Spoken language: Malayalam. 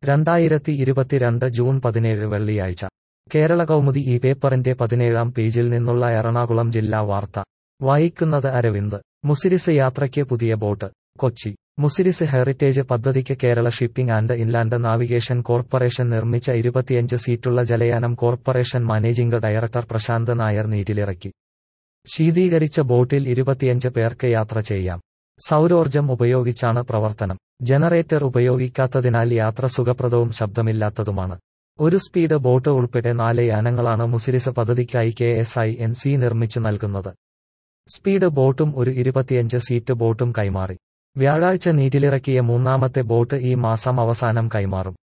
രണ്ടായിരത്തി ഇരുപത്തിരണ്ട് ജൂൺ പതിനേഴ് വെള്ളിയാഴ്ച കേരള കൗമുദി ഈ പേപ്പറിന്റെ പതിനേഴാം പേജിൽ നിന്നുള്ള എറണാകുളം ജില്ലാ വാർത്ത വായിക്കുന്നത് അരവിന്ദ് മുസിരിസ് യാത്രയ്ക്ക് പുതിയ ബോട്ട് കൊച്ചി മുസിരിസ് ഹെറിറ്റേജ് പദ്ധതിക്ക് Kerala shipping and inland navigation corporation നിർമ്മിച്ച ഇരുപത്തിയഞ്ച് സീറ്റുള്ള ജലയാനം corporation managing director Prashant Nair നീറ്റിലിറക്കി ശീതീകരിച്ച ബോട്ടിൽ ഇരുപത്തിയഞ്ച് പേർക്ക് യാത്ര ചെയ്യാം സൗരോർജം ഉപയോഗിച്ചാണ് പ്രവർത്തനം ജനറേറ്റർ ഉപയോഗിക്കാത്തതിനാൽ യാത്ര സുഖപ്രദവും ശബ്ദമില്ലാത്തതുമാണ് ഒരു സ്പീഡ് ബോട്ട് ഉൾപ്പെടെ നാല് യാനങ്ങളാണ് മുസിരിസ് പദ്ധതിക്കായി K S I N C നിർമ്മിച്ചു നൽകുന്നത് സ്പീഡ് ബോട്ടും ഒരു ഇരുപത്തിയഞ്ച് സീറ്റ് ബോട്ടും കൈമാറി വ്യാഴാഴ്ച നീറ്റിലിറക്കിയ മൂന്നാമത്തെ ബോട്ട് ഈ മാസം അവസാനം കൈമാറും